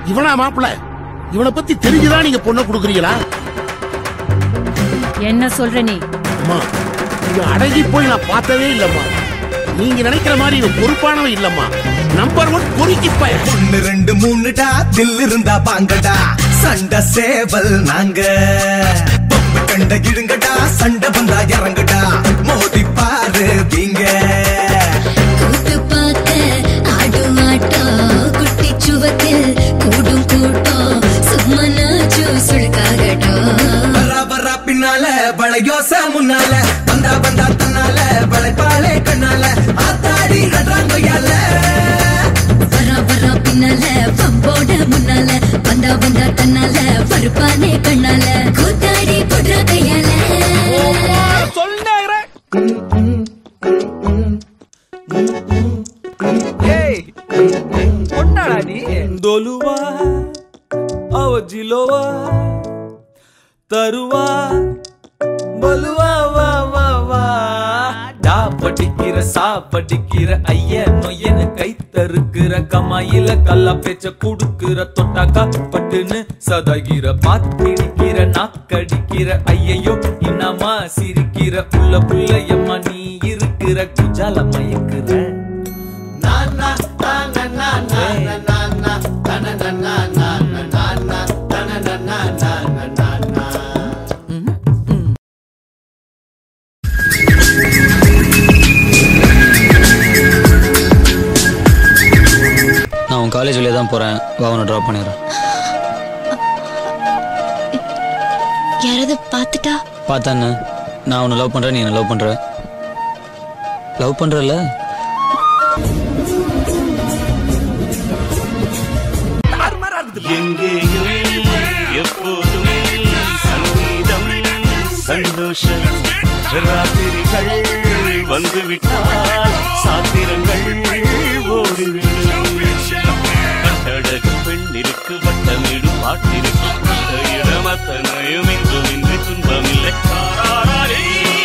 இவனா மாப்பிள இவனை பத்தி தெரிஞ்சுதான் நீங்க பொண்ணை கொடுக்குறீங்களா என்ன சொல்ற நீ அம்மா இவன் அடங்கி போய் நான் பார்த்ததே இல்லம்மா நீங்க நினைக்கிற மாதிரி இவன் பொறுப்பானவன் இல்லம்மா நம்பர் ஒன் பொறுக்கி பையன் ஒன்னு ரெண்டு மூணுடா தில் இருந்தா பாங்கடா சண்டை சேவல் நாங்க பொப்பு கண்ட இழுங்கடா சண்டை வந்தா இறங்குடா மோதி பாரு வீங்க கூத்து பார்க்க ஆடும் ஆட்டம் குட்டி சுவத்தில் கூடும் கூட்டம் சும்மா நாச்சும் சுழுக்காகட்டும் வரா வரா பின்னால வளையோச முன்னால வந்தா வந்தா தன்னால வளைப்பாளே கண்ணால ஆத்தாடி நடுறாங்கொய்யால வரா வரா பின்னால பம்போட முன்னால வந்தா வந்தா தன்னால பருப்பானே கண்ணால கூத்தாடி புடுற கையால பொண்ணாடா நீ தொலுவா அவ ஜிலோவா தருவா பலுவா வா வா வா டா படிக்கிற சா படிக்கிற ஐய நொய்யனு கை தருக்கிற கமாயில கல்லா பேச்ச குடுக்கிற தொட்டாக்கா பட்டுன்னு சதகிற பாத்திடிக்கிற நாக்கடிக்கிற ஐயையோ இன்னமா சிரிக்கிற புள்ள புள்ளையம்மா நீ இருக்கிற குஜால மயக்குற நான் உன் காலேஜ் வழியா தான் போறேன் வா உன்னை ட்ராப் பண்ணிடுறேன் யாராவது பார்த்துட்டா பார்த்தா என்ன நான் உன்னை லவ் பண்றேன் நீ என்ன லவ் பண்ற லவ் பண்றல எங்கேயும் எப்போதும் சங்கீதம் சந்தோஷம் ராத்திரிகள் வந்துவிட்டால் சாத்திரங்கள் ஓடிவிடும் கட்டழகு பெண்ணிற்கு வட்டமிடும் பாட்டிற்கு பட்ட இடம் அத்தனையும் இன்றும் இன்றி துன்பமில்லை தாராரே.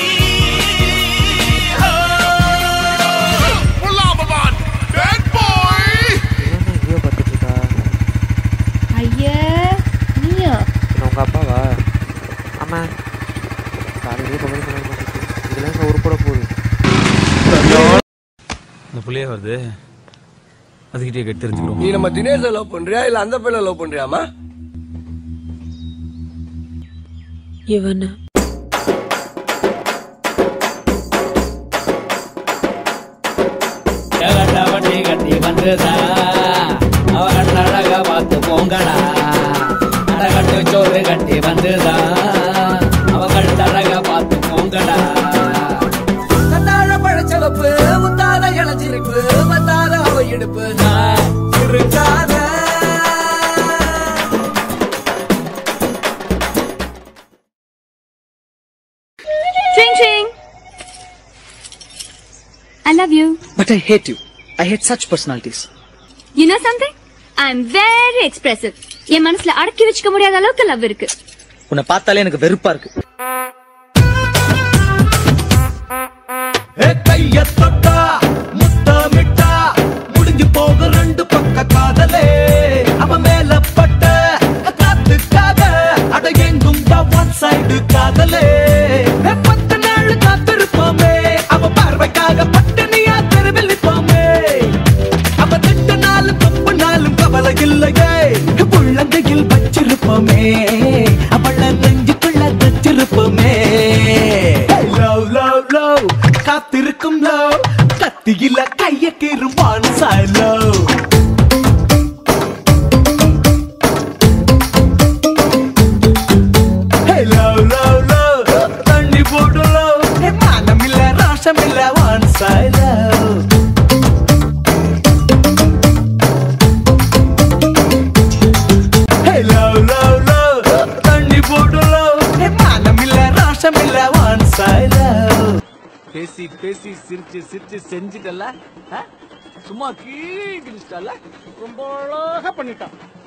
ஐயா நீயா உங்க அப்பாவா ஆமா காலையிலே கம்பெனி சொன்னாங்க இதெல்லாம் எங்க உருப்பட போகுது இந்த புள்ளைய வருது அதுகிட்டே கெட்டு தெரிஞ்சுக்கிறோம் நீ நம்ம தினேஷ லவ் பண்றியா இல்ல அந்த பையனை லவ் பண்றியாமா இவன வண்டி கட்டி வந்துதா அவன் அழக பார்த்து போங்கடா அடகட்டு சோறு கட்டி வந்துதா அவங்கள் அழக பார்த்து போங்கடா கண்ணாழ பழச்சவப்பு முத்தாத இளஞ்சிருப்பு வந்தாத அவ இடுப்பு நான் இருக்காத Ching ching. I love you. But I hate you I hate such personalities You know something? I'm very expressive. என் மனசுல அடக்கி வச்சுக்க முடியாத அளவுக்கு லவ் இருக்கு உன்னை பார்த்தாலே எனக்கு வெறுப்பா இருக்கு கைய தொட்டா முத்தமிட்டா முடிஞ்சு போக ரெண்டு பக்க காதலே அவன் மேல பட்ட காத்துக்காக அட எங்கும் ஒன் சைடு காதலே ஏ, பத்து நாள் காத்திருப்போமே அவ பார்வைக்காக பட்டினியா தெருவில் நிற்போமே அவ திட்டு நாளும் தப்பு நாளும் கவலை இல்லையே உள்ளங்கையில் வச்சிருப்போமே அவள நெஞ்சுக்குள்ள தச்சிருப்போமே லவ் லவ் லவ் காத்திருக்கும் லவ் கத்தியில கைய கீறுவான் சாய் லவ் லவ் லவ் லவ் தண்ணி போட்டு லவ் மானம் இல்ல ராசம் இல்ல வான் சாய் love Hey, love, love, love. தண்ணி போட்டு love. Hey, மானம் இல்ல ராசம் இல்ல one side love. பேசி பேசி சிரிச்சு சிரிச்சு செஞ்சுட்டல சும்மா கீழ் ரொம்ப அழகா பண்ணிட்டான்